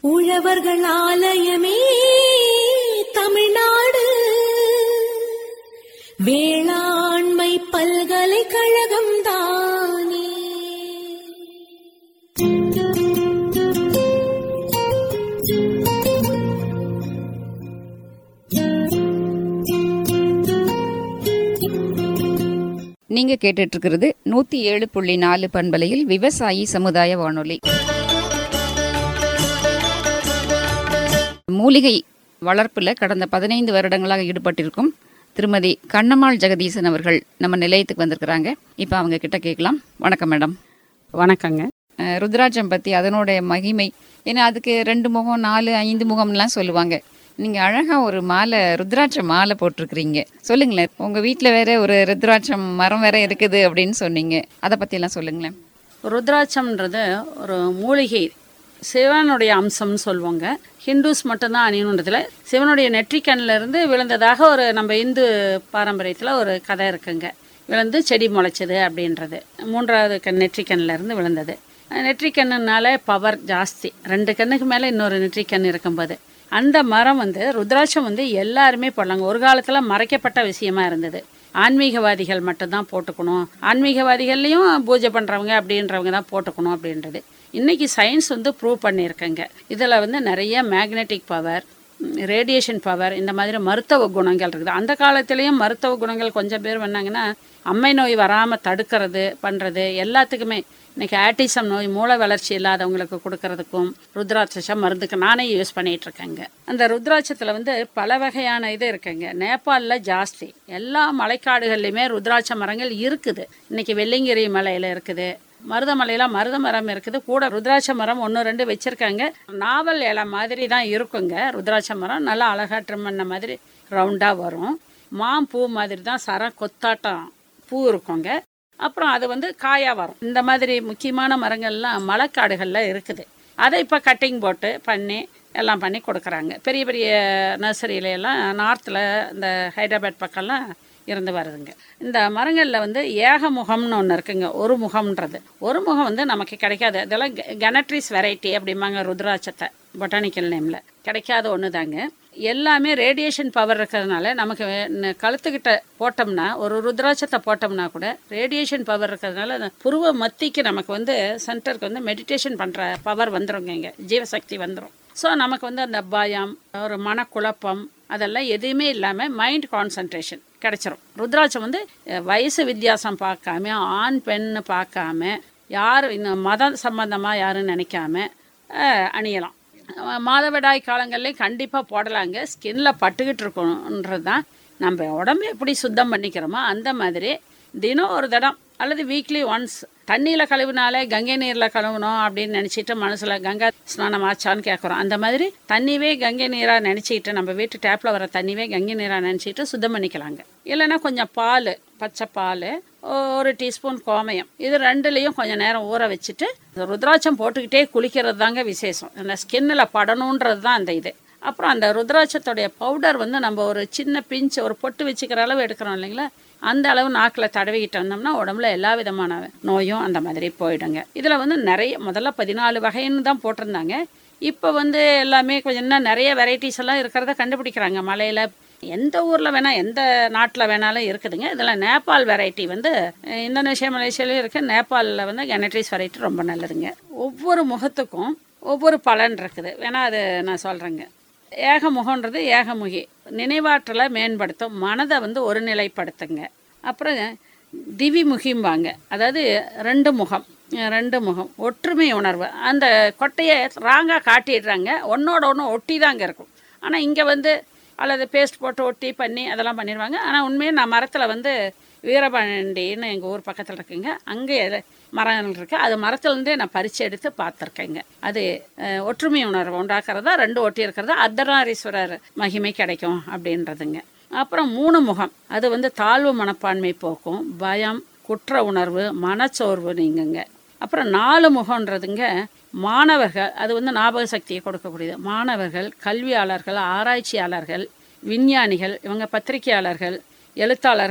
உழவர்கள் ஆலயமே தமிழ்நாடு வேளாண்மை பல்கலைக்கழகம் தானே நீங்க கேட்டுட்டு இருக்கிறது நூத்தி ஏழு புள்ளி நாலு பண்பலையில் விவசாயி சமுதாய வானொலி மூலிகை வளர்ப்புல கடந்த பதினைந்து வருடங்களாக ஈடுபட்டிருக்கும் திருமதி கண்ணம்மாள் ஜெகதீசன் அவர்கள் நம்ம நிலையத்துக்கு வந்திருக்கிறாங்க இப்போ அவங்க கிட்ட கேட்கலாம் வணக்கம் மேடம் வணக்கங்க அஹ் ருத்ராட்சம் பத்தி அதனுடைய மகிமை ஏன்னா அதுக்கு ரெண்டு முகம் நாலு ஐந்து முகம்லாம் சொல்லுவாங்க நீங்க அழகா ஒரு மாலை ருத்ராட்ச மாலை போட்டிருக்கிறீங்க சொல்லுங்களேன் உங்க வீட்ல வேற ஒரு ருத்ராட்சம் மரம் வேற இருக்குது அப்படின்னு சொன்னீங்க அதை பத்தி எல்லாம் சொல்லுங்களேன் ருத்ராட்சம்ன்றது ஒரு மூலிகை சிவனுடைய அம்சம்னு சொல்லுவாங்க ஹிந்துஸ் மட்டும்தான் அணியணுன்றதுல சிவனுடைய நெற்றிக்கண்ணில் இருந்து விழுந்ததாக ஒரு நம்ம இந்து பாரம்பரியத்தில் ஒரு கதை இருக்குங்க விழுந்து செடி முளைச்சது அப்படின்றது மூன்றாவது கண் நெற்றிக்கண்ணில் இருந்து விழுந்தது நெற்றிக்கண்ணுனால பவர் ஜாஸ்தி ரெண்டு கண்ணுக்கு மேலே இன்னொரு நெற்றிக்கண் இருக்கும்போது அந்த மரம் வந்து ருத்ராட்சம் வந்து எல்லாருமே போடலாங்க ஒரு காலத்தில் மறைக்கப்பட்ட விஷயமா இருந்தது ஆன்மீகவாதிகள் மட்டும்தான் போட்டுக்கணும் ஆன்மீகவாதிகள்லையும் பூஜை பண்ணுறவங்க அப்படின்றவங்க தான் போட்டுக்கணும் அப்படின்றது இன்னைக்கு சயின்ஸ் வந்து ப்ரூவ் பண்ணியிருக்கங்க இதில் வந்து நிறைய மேக்னெட்டிக் பவர் ரேடியேஷன் பவர் இந்த மாதிரி மருத்துவ குணங்கள் இருக்குது அந்த காலத்துலேயும் மருத்துவ குணங்கள் கொஞ்சம் பேர் வந்தாங்கன்னா அம்மை நோய் வராமல் தடுக்கிறது பண்ணுறது எல்லாத்துக்குமே இன்னைக்கு ஆட்டிசம் நோய் மூளை வளர்ச்சி இல்லாதவங்களுக்கு கொடுக்கறதுக்கும் ருத்ராட்சம் மருந்துக்கு நானே யூஸ் பண்ணிட்டு இருக்கேங்க அந்த ருத்ராட்சத்தில் வந்து பல வகையான இது இருக்குங்க நேபாளில் ஜாஸ்தி எல்லா மலைக்காடுகள்லையுமே ருத்ராட்ச மரங்கள் இருக்குது இன்னைக்கு வெள்ளிங்கிரி மலையில் இருக்குது மருதமலையில மருத மரம் இருக்குது கூட ருத்ராட்ச மரம் ஒன்று ரெண்டு வச்சிருக்காங்க நாவல் இலை மாதிரி தான் இருக்குங்க ருத்ராட்ச மரம் நல்லா அழகா ட்ரிம் பண்ண மாதிரி ரவுண்டாக வரும் மாம்பூ மாதிரி தான் சரம் கொத்தாட்டம் பூ இருக்குங்க அப்புறம் அது வந்து காயா வரும் இந்த மாதிரி முக்கியமான மரங்கள்லாம் மலைக்காடுகளில் இருக்குது அதை இப்போ கட்டிங் போட்டு பண்ணி எல்லாம் பண்ணி கொடுக்குறாங்க பெரிய பெரிய நர்சரியில எல்லாம் நார்த்தில் இந்த ஹைதராபாத் பக்கம்லாம் இருந்து வருதுங்க இந்த மரங்களில் வந்து ஏக முகம்னு ஒன்று இருக்குங்க ஒரு முகம்ன்றது ஒரு முகம் வந்து நமக்கு கிடைக்காது இதெல்லாம் கெனட்ரிஸ் வெரைட்டி அப்படிம்பாங்க ருத்ராட்சத்தை பொட்டானிக்கல் நேமில் கிடைக்காத ஒன்று தாங்க எல்லாமே ரேடியேஷன் பவர் இருக்கிறதுனால நமக்கு ந- கழுத்துக்கிட்ட போட்டோம்னா ஒரு ருத்ராட்சத்தை போட்டோம்னா கூட ரேடியேஷன் பவர் இருக்கிறதுனால அந்த புருவ மத்திக்கு நமக்கு வந்து சென்டருக்கு வந்து மெடிடேஷன் பண்ணுற பவர் வந்துருங்க இங்கே ஜீவசக்தி வந்துடும் ஸோ நமக்கு வந்து அந்த பயம் ஒரு மனக்குழப்பம் அதெல்லாம் எதுவுமே இல்லாமல் மைண்ட் கான்சன்ட்ரேஷன் கிடைச்சிரும் ருத்ராட்சம் வந்து அஹ், வயசு வித்தியாசம் பார்க்காம ஆண் பெண்ணு பார்க்காம யார் இன்னும் மதம் சம்பந்தமாக யாரும் நினைக்காம அஹ், அணியலாம் அஹ், மாதவிடாய் காலங்கள்லேயும் கண்டிப்பாக போடலாங்க ஸ்கின்ல பட்டுக்கிட்டு இருக்கணுன்றது தான் நம்ம உடம்பு எப்படி சுத்தம் பண்ணிக்கிறோமோ அந்த மாதிரி தினம் ஒரு தடம் அல்லது வீக்லி ஒன்ஸ் தண்ணியில் கழுவினாலே கங்கை நீரில் கழுவணும் அப்படின்னு நினச்சிட்டு மனசில் கங்கா ஸ்நானம் ஆச்சான்னு கேட்குறோம் அந்த மாதிரி தண்ணிவே கங்கை நீராக நினச்சிக்கிட்டு நம்ம வீட்டு டேப்பில் வர தண்ணிவே கங்கை நீராக நினச்சிட்டு சுத்தம் பண்ணிக்கலாங்க இல்லைன்னா கொஞ்சம் பால் பச்சை பால் ஒரு டீஸ்பூன் கோமயம் இது ரெண்டுலேயும் கொஞ்சம் நேரம் ஊற வச்சுட்டு இந்த ருத்ராட்சம் போட்டுக்கிட்டே குளிக்கிறது தாங்க விசேஷம் அந்த ஸ்கின்னில் படணுன்றது தான் அந்த இது அப்புறம் அந்த ருத்ராட்சத்துடைய பவுடர் வந்து நம்ம ஒரு சின்ன பிஞ்ச் ஒரு பொட்டு வச்சுக்கிற அளவு எடுக்கிறோம் இல்லைங்களா அந்த அளவு நாக்கில் தடவிக்கிட்டு வந்தோம்னா உடம்புல எல்லா விதமான நோயும் அந்த மாதிரி போயிடுங்க இதில் வந்து நிறைய முதல்ல பதினாலு வகைன்னு தான் போட்டிருந்தாங்க இப்போ வந்து எல்லாமே கொஞ்சம் இன்னும் நிறைய வெரைட்டிஸ் எல்லாம் இருக்கிறத கண்டுபிடிக்கிறாங்க மலையில் எந்த ஊரில் வேணால் எந்த நாட்டில் வேணாலும் இருக்குதுங்க இதில் நேபாள் வெரைட்டி வந்து அஹ், இந்தோனேஷியா மலேசியாலையும் இருக்குது நேபாளில் வந்து கெனட்ரிஸ் வெரைட்டி ரொம்ப நல்லதுங்க ஒவ்வொரு முகத்துக்கும் ஒவ்வொரு பலன் இருக்குது வேணா அது நான் சொல்கிறேங்க ஏகமுகன்றது ஏகமுகி நினைவாற்றலை மேம்படுத்தும் மனதை வந்து ஒருநிலைப்படுத்துங்க அப்புறம் திவிமுகிம்பாங்க அதாவது ரெண்டு முகம் அஹ் ரெண்டு முகம் ஒற்றுமை உணர்வு அந்த கொட்டையை ராங்காக காட்டிடுறாங்க ஒன்னோட ஒன்று ஒட்டி தாங்க இருக்கும் ஆனால் இங்கே வந்து அல்லது பேஸ்ட் போட்டு ஒட்டி பண்ணி அதெல்லாம் பண்ணிடுவாங்க ஆனால் உண்மையே நான் மரத்தில் வந்து வீரபாண்டின்னு எங்கள் ஊர் பக்கத்தில் இருக்குங்க அங்கே மரங்கள் இருக்குது அது மரத்துலேருந்தே நான் பறித்து எடுத்து பார்த்துருக்கேங்க அது அஹ், ஒற்றுமை உணர்வு உண்டாக்குறதா ரெண்டு ஒட்டி இருக்கிறதா அர்த்தநாரீஸ்வரர் மகிமை கிடைக்கும் அப்படின்றதுங்க அப்புறம் மூணு முகம் அது வந்து தாழ்வு மனப்பான்மை போக்கும் பயம் குற்ற உணர்வு மனச்சோர்வு நீங்குங்க அப்புறம் நாலு முகன்றதுங்க மாணவர்கள் அது வந்து ஞாபக சக்தியை கொடுக்கக்கூடியது மாணவர்கள் கல்வியாளர்கள் ஆராய்ச்சியாளர்கள் விஞ்ஞானிகள் இவங்க பத்திரிகையாளர்கள் எழுத்தாளர்கள்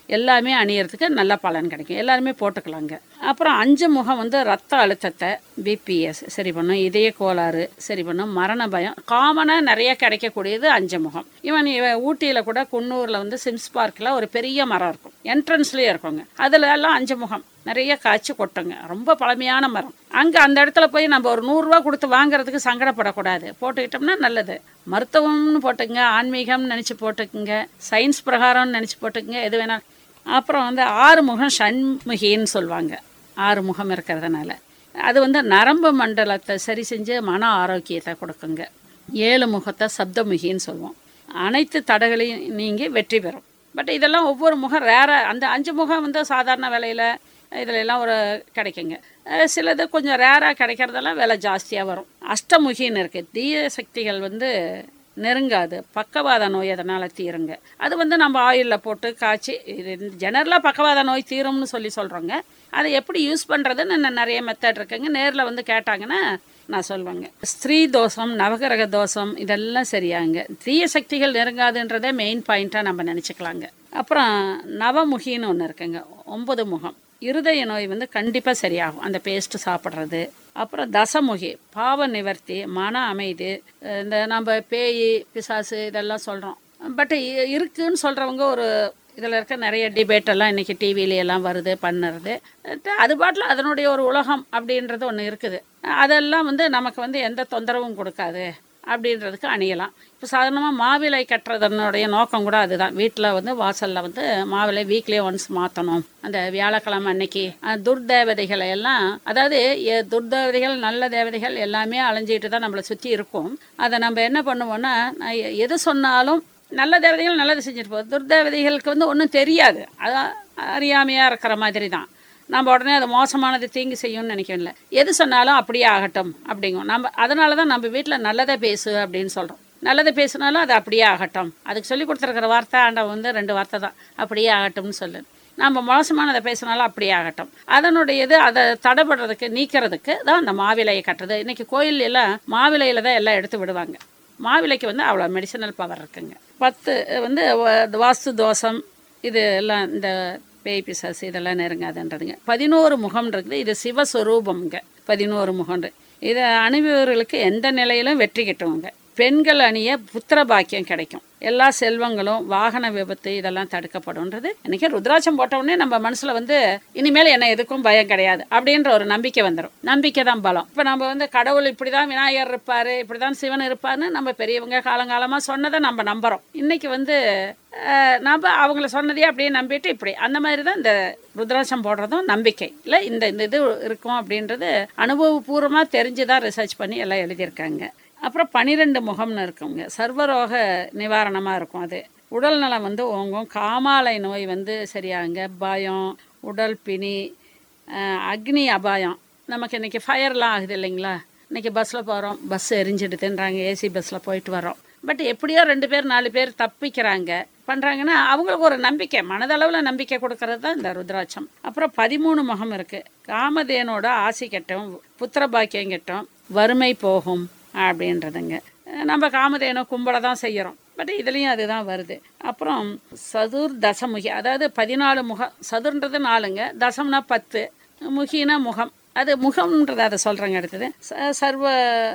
எல்லாமே அணியறதுக்கு நல்ல பலன் கிடைக்கும் எல்லாருமே போட்டுக்கலாங்க அப்புறம் அஞ்சு முகம் வந்து ரத்த அழுத்தத்தை பிபிஎஸ் சரி பண்ணும் இதய கோளாறு சரி பண்ணும் மரண பயம் காமனாக நிறைய கிடைக்கக்கூடியது அஞ்சு முகம் இவன் இவன் ஊட்டியில் கூட குன்னூரில் வந்து சிம்ஸ் பார்க்கில் ஒரு பெரிய மரம் இருக்கும் என்ட்ரன்ஸ்லேயே இருக்குங்க அதில் எல்லாம் அஞ்சு முகம் நிறைய காய்ச்சி கொட்டுங்க ரொம்ப பழமையான மரம் அங்கே அந்த இடத்துல போய் நம்ம ஒரு நூறுரூவா கொடுத்து வாங்குறதுக்கு சங்கடப்படக்கூடாது போட்டுக்கிட்டோம்னா நல்லது மருத்துவம்னு போட்டுக்குங்க ஆன்மீகம்னு நினச்சி போட்டுக்குங்க சயின்ஸ் பிரகாரம்னு நினச்சி போட்டுக்குங்க எது வேணாலும் அப்புறம் வந்து ஆறு முகம் ஷண்முகின்னு சொல்லுவாங்க ஆறு முகம் இருக்கிறதுனால அது வந்து நரம்பு மண்டலத்தை சரி செஞ்சு மன ஆரோக்கியத்தை கொடுக்குங்க ஏழு முகத்தை சப்தமுகின்னு சொல்லுவோம் அனைத்து தடைகளையும் நீங்கி வெற்றி பெறும் பட் இதெல்லாம் ஒவ்வொரு முகம் ரேராக அந்த அஞ்சு முகம் வந்து சாதாரண விலையில் இதில் எல்லாம் ஒரு கிடைக்குங்க அஹ் சிலது கொஞ்சம் ரேராக கிடைக்கிறதெல்லாம் விலை ஜாஸ்தியாக வரும் அஷ்டமுகின்னு இருக்குது தீய சக்திகள் வந்து நெருங்காது பக்கவாத நோய் அதனால் தீருங்க அது வந்து நம்ம ஆயிலில் போட்டு காய்ச்சி இது ஜெனரலாக பக்கவாத நோய் தீரும்னு சொல்லி சொல்கிறோங்க அதை எப்படி யூஸ் பண்ணுறதுன்னு இன்னும் நிறைய மெத்தட் இருக்குங்க நேரில் வந்து கேட்டாங்கன்னா நான் சொல்லுவேங்க ஸ்திரீ தோஷம் நவகிரக தோஷம் இதெல்லாம் சரியாங்க தீய சக்திகள் நெருங்காதுன்றதே மெயின் பாயிண்ட்டாக நம்ம நினச்சிக்கலாங்க அப்புறம் நவமுகின்னு ஒன்று இருக்குங்க ஒன்பது முகம் இருதய நோய் வந்து கண்டிப்பாக சரியாகும் அந்த பேஸ்ட்டு சாப்பிட்றது அப்புறம் தசமுகி பாவ நிவர்த்தி மன அமைதி இந்த நம்ம பேய் பிசாசு இதெல்லாம் சொல்கிறோம் பட் இருக்குன்னு சொல்கிறவங்க ஒரு இதில் இருக்க நிறைய டிபேட் எல்லாம் இன்றைக்கி டிவியில எல்லாம் வருது பண்ணுறது அது பாட்டில் அதனுடைய ஒரு உலகம் அப்படின்றது ஒன்று இருக்குது அதெல்லாம் வந்து நமக்கு வந்து எந்த தொந்தரவும் கொடுக்காது அப்படின்றதுக்கு அணியலாம் இப்போ சாதாரணமாக மாவிலை கட்டுறதனுடைய நோக்கம் கூட அதுதான் வீட்டில் வந்து வாசலில் வந்து மாவிலை வீக்லி ஒன்ஸ் மாற்றணும் அந்த வியாழக்கிழமை அன்னைக்கு அஹ், துர்தேவதைகளை எல்லாம் அதாவது எ- துர்தேவதைகள் நல்ல தேவதைகள் எல்லாமே அலைஞ்சிட்டு தான் நம்மளை சுற்றி இருக்கும் அதை நம்ம என்ன பண்ணுவோம்னா நான் எ- எது சொன்னாலும் நல்ல தேவதைகள் நல்லது செஞ்சுட்டு போகுது துர்தேவதைகளுக்கு வந்து ஒன்றும் தெரியாது அதான் அறியாமையாக இருக்கிற மாதிரி தான் நம்ம உடனே அது மோசமானது தீங்கு செய்யும்னு நினைக்கல எது சொன்னாலும் அப்படியே ஆகட்டும் அப்படிங்கும் நம்ம அதனால தான் நம்ம வீட்டில் நல்லதை பேசு அப்படின்னு சொல்கிறோம் நல்லதை பேசினாலும் அது அப்படியே ஆகட்டும் அதுக்கு சொல்லி கொடுத்துருக்கிற வார்த்தை ஆண்டவன் வந்து ரெண்டு வார்த்தை தான் அப்படியே ஆகட்டும்னு சொல்லு நம்ம மோசமானதை பேசினாலும் அப்படியே ஆகட்டும் அதனுடையது அதை தடைபடுறதுக்கு நீக்கிறதுக்கு தான் அந்த மாவிலையை கட்டுறது இன்றைக்கி கோயில் எல்லாம் மாவிலையில் தான் எல்லாம் எடுத்து விடுவாங்க மாவிலைக்கு வந்து அவ்வளோ மெடிசினல் பவர் இருக்குங்க பத்து வந்து வ- வாஸ்து தோஷம் இது எல்லாம் இந்த பேய் பிசாசு இதெல்லாம் நெருங்காதுன்றதுங்க பதினோரு முகம் இருக்குது இது சிவஸ்வரூபம்ங்க பதினோரு முகம்ன்று இதை அணுபவர்களுக்கு எந்த நிலையிலும் வெற்றி கிட்டுவாங்க பெண்கள் அணிய புத்திர பாக்கியம் கிடைக்கும் எல்லா செல்வங்களும் வாகன விபத்து இதெல்லாம் தடுக்கப்படும்ன்றது இன்னைக்கு ருத்ராட்சம் போட்ட உடனே நம்ம மனசுல வந்து இனிமேல் என்ன எதுக்கும் பயம் கிடையாது அப்படின்ற ஒரு நம்பிக்கை வந்துடும் நம்பிக்கை தான் பலம் இப்போ நம்ம வந்து கடவுள் இப்படிதான் விநாயகர் இருப்பாரு இப்படிதான் சிவன் இருப்பாருன்னு நம்ம பெரியவங்க காலங்காலமா சொன்னதை நம்ம நம்புறோம் இன்னைக்கு வந்து அஹ், நம்ம அவங்கள சொன்னதையே அப்படியே நம்பிட்டு இப்படி அந்த மாதிரி தான் இந்த ருத்ராட்சம் போடுறதும் நம்பிக்கை இல்லை இந்த இந்த இது இருக்கும் அப்படின்றது அனுபவபூர்வமாக தெரிஞ்சு தான் ரிசர்ச் பண்ணி எல்லாம் எழுதியிருக்காங்க அப்புறம் பனிரெண்டு முகம்னு இருக்குங்க சர்வரோக நிவாரணமாக இருக்கும் அது உடல் நலம் வந்து ஓங்கும் காமாலை நோய் வந்து சரியாகுங்க பயம் உடல் பிணி அஹ், அக்னி அபாயம் நமக்கு இன்றைக்கி ஃபயர்லாம் ஆகுது இல்லைங்களா இன்றைக்கி பஸ்ஸில் போகிறோம் பஸ் எரிஞ்சிடுதுன்றாங்க ஏசி பஸ்ஸில் போயிட்டு வரோம் பட் எப்படியோ ரெண்டு பேர் நாலு பேர் தப்பிக்கிறாங்க பண்ணுறாங்கன்னா அவங்களுக்கு ஒரு நம்பிக்கை மனதளவில் நம்பிக்கை கொடுக்கறது தான் இந்த ருத்ராட்சம் அப்புறம் பதிமூணு முகம் இருக்குது காமதேனோட ஆசி கெட்டும் புத்திர பாக்கியம் கெட்டும் வறுமை போகும் அப்படின்றதுங்க அஹ் நம்ம காமதேனோ கும்பலை தான் செய்கிறோம் பட் இதுலேயும் அதுதான் வருது அப்புறம் சதுர் தசமுகி அதாவது பதினாலு முகம் சதுர்ன்றது நாலுங்க தசம்னா பத்து முகினா முகம் அது முகம்ன்றது அதை சொல்கிறேங்க அடுத்தது ச- சர்வ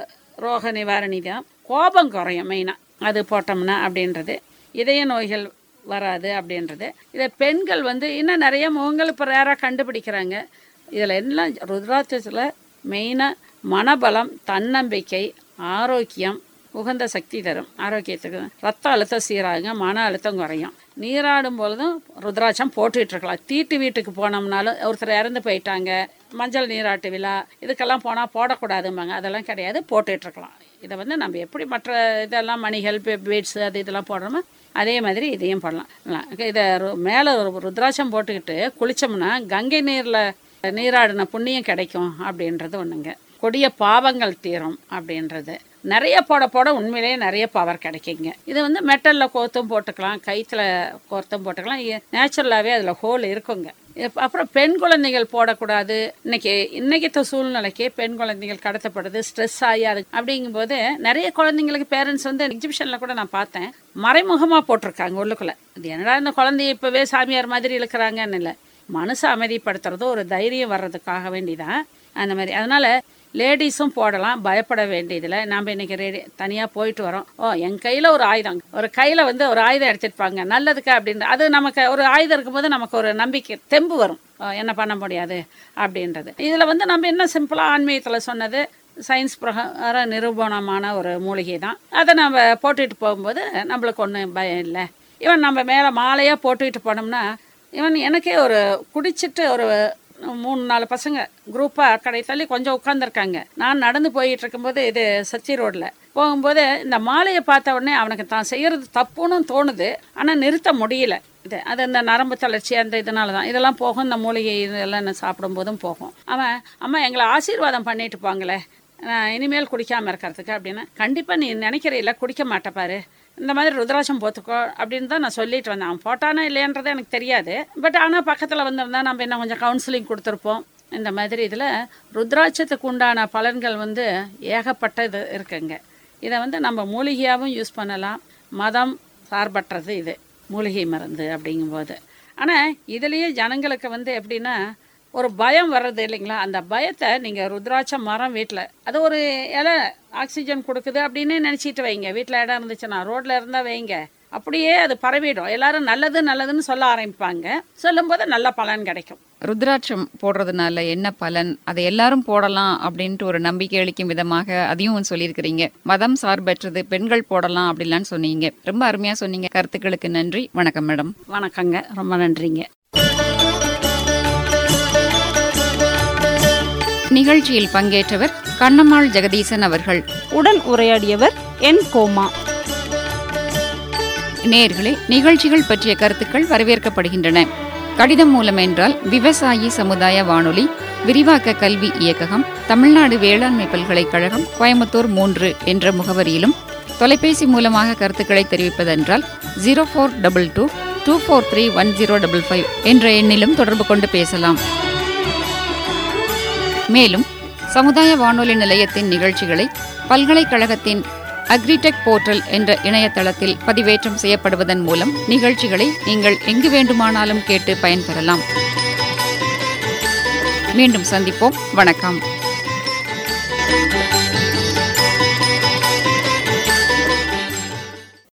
ரோக நிவாரணி தான் கோபம் குறையும் மெயினாக அது போட்டோம்னா அப்படின்றது இதய நோய்கள் வராது அப்படின்றது இதை பெண்கள் வந்து இன்னும் நிறைய முகங்கள் இப்போ ரேராக கண்டுபிடிக்கிறாங்க இதில் எல்லாம் ருத்ராட்சத்தில் மெயினாக மனபலம் தன்னம்பிக்கை ஆரோக்கியம் உகந்த சக்தி தரும் ஆரோக்கியத்துக்கு ரத்த அழுத்தம் சீராகுங்க மன அழுத்தம் குறையும் நீராடும் பொழுதும் ருத்ராட்சம் போட்டுட்டு இருக்கலாம் தீட்டு வீட்டுக்கு போனோம்னாலும் ஒருத்தர் இறந்து போயிட்டாங்க மஞ்சள் நீராட்டு விழா இதுக்கெல்லாம் போனால் போடக்கூடாதும்பாங்க அதெல்லாம் கிடையாது போட்டுட்டு இருக்கலாம் இதை வந்து நம்ம எப்படி மற்ற இதெல்லாம் மணிகள் பீட்ஸு அது இதெல்லாம் போடுறோமோ அதே மாதிரி இதையும் பண்ணலாம் இல்லை, இதை மேலே ஒரு ருத்ராட்சம் போட்டுக்கிட்டு குளித்தோம்னா கங்கை நீரில் நீராடின புண்ணியம் கிடைக்கும் அப்படின்றது ஒன்றுங்க கொடிய பாவங்கள் தீரும் அப்படின்றது நிறைய போட போட உண்மையிலேயே நிறைய பவர் கிடைக்குங்க இது வந்து மெட்டலில் கோர்த்தும் போட்டுக்கலாம் கைத்தில் கோர்த்தும் போட்டுக்கலாம் நேச்சுரலாகவே அதில் ஹோல் இருக்குங்க இப்ப அப்புறம் பெண் குழந்தைகள் போடக்கூடாது இன்னைக்கு இன்னைக்கு சூழ்நிலைக்கு பெண் குழந்தைகள் கடத்தப்படுது ஸ்ட்ரெஸ் ஆகி அது அப்படிங்கும்போது நிறைய குழந்தைங்களுக்கு பேரண்ட்ஸ் வந்து எக்ஸிபிஷனில் கூட நான் பார்த்தேன் மறைமுகமாக போட்டிருக்காங்க உள்ளுக்குள்ள இது என்னடா இந்த குழந்தைய இப்போவே சாமியார் மாதிரி இழுக்கிறாங்கன்னு இல்லை மனசை அமைதிப்படுத்துறது ஒரு தைரியம் வர்றதுக்காக வேண்டிதான் அந்த மாதிரி அதனால லேடிஸும் போடலாம் பயப்பட வேண்டியதில்லை நாம் இன்னைக்கு ரெடி தனியாக போயிட்டு வரோம் ஓ என் கையில் ஒரு ஆயுதம் ஒரு கையில் வந்து ஒரு ஆயுதம் எடுத்துருப்பாங்க நல்லதுக்கு அப்படின்னு அது நமக்கு ஒரு ஆயுதம் இருக்கும்போது நமக்கு ஒரு நம்பிக்கை தெம்பு வரும் ஓ, என்ன பண்ண முடியாது அப்படின்றது இதில் வந்து நம்ம என்ன சிம்பிளாக ஆன்மீகத்தில் சொன்னது சயின்ஸ் பிரகார நிரூபணமான ஒரு மூலிகை தான் அதை நம்ம போட்டுட்டு போகும்போது நம்மளுக்கு ஒன்றும் பயம் இல்லை இவன் நம்ம மேலே மாலையாக போட்டுக்கிட்டு போனோம்னா இவன் எனக்கே ஒரு குடிச்சிட்டு ஒரு மூணு நாலு பசங்க குரூப்பாக கடை தள்ளி கொஞ்சம் உட்காந்துருக்காங்க நான் நடந்து போயிட்டு இருக்கும்போது இது சச்சி ரோட்டில் போகும்போது இந்த மாலையை பார்த்த உடனே அவனுக்கு தான் செய்கிறது தப்புன்னு தோணுது ஆனால் நிறுத்த முடியல இது அது இந்த நரம்பு தளர்ச்சி அந்த இதனால தான் இதெல்லாம் போகும் இந்த மூலிகை இதெல்லாம் நான் சாப்பிடும்போதும் போகும் அவன் அம்மா எங்களை ஆசீர்வாதம் பண்ணிட்டு போங்களே நான் இனிமேல் குடிக்காமல் இருக்கிறதுக்கு அப்படின்னு கண்டிப்பாக நீ நினைக்கிறீல்ல குடிக்க மாட்டே பாரு இந்த மாதிரி ருத்ராட்சம் போத்துக்கோ அப்படின்னு தான் நான் சொல்லிட்டு வந்தேன் அவன் போட்டானா இல்லையன்றது எனக்கு தெரியாது பட் ஆனால் பக்கத்தில் வந்திருந்தா நம்ம என்ன கொஞ்சம் கவுன்சிலிங் கொடுத்துருப்போம் இந்த மாதிரி இதில் ருத்ராட்சத்துக்கு உண்டான பலன்கள் வந்து ஏகப்பட்ட இது இருக்குங்க இதை வந்து நம்ம மூலிகையாகவும் யூஸ் பண்ணலாம் மதம் சார்பற்றது இது மூலிகை மருந்து அப்படிங்கும்போது ஆனால் இதுலேயே ஜனங்களுக்கு வந்து எப்படின்னா ஒரு பயம் வர்றது இல்லைங்களா அந்த பயத்தை நீங்கள் ருத்ராட்ச மரம் வீட்டில் அது ஒரு இலை ஆக்சிஜன் கொடுக்குது அப்படின்னு நினச்சிட்டு வைங்க வீட்டில் இடம் இருந்துச்சுன்னா ரோட்டில் இருந்தால் வைங்க அப்படியே அது பரவிடும் எல்லாரும் நல்லது நல்லதுன்னு சொல்ல ஆரம்பிப்பாங்க சொல்லும்போது நல்ல பலன் கிடைக்கும் ருத்ராட்சம் போடுறதுனால என்ன பலன் அதை எல்லாரும் போடலாம் அப்படின்ட்டு ஒரு நம்பிக்கை அளிக்கும் விதமாக அதையும் சொல்லியிருக்கிறீங்க மதம் சார்பற்றது பெண்கள் போடலாம் அப்படின்லாம் சொன்னீங்க ரொம்ப அருமையா சொன்னீங்க கருத்துக்களுக்கு நன்றி வணக்கம் மேடம் வணக்கங்க ரொம்ப நன்றிங்க நிகழ்ச்சியில் பங்கேற்றவர் கண்ணம்மாள் ஜெகதீசன் அவர்கள் உடன் உரையாடியவர் என் கோமா நேயர்களே நிகழ்ச்சிகள் பற்றிய கருத்துக்கள் வரவேற்கப்படுகின்றன கடிதம் மூலம் என்றால் விவசாயி சமுதாய வானொலி விரிவாக்க கல்வி இயக்ககம் தமிழ்நாடு வேளாண்மை பல்கலைக்கழகம் கோயம்புத்தூர் மூன்று என்ற முகவரியிலும் தொலைபேசி மூலமாக கருத்துக்களை தெரிவிப்பதென்றால் zero four double two two four three one zero double five என்ற எண்ணிலும் தொடர்பு கொண்டு பேசலாம் மேலும் சமுதாய வானொலி நிலையத்தின் நிகழ்ச்சிகளை பல்கலைக்கழகத்தின் அக்ரிடெக் போர்ட்டல் என்ற இணையதளத்தில் பதிவேற்றம் செய்யப்படுவதன் மூலம் நிகழ்ச்சிகளை நீங்கள் எங்கு வேண்டுமானாலும் கேட்டு பயன்பெறலாம் மீண்டும் சந்திப்போம் வணக்கம்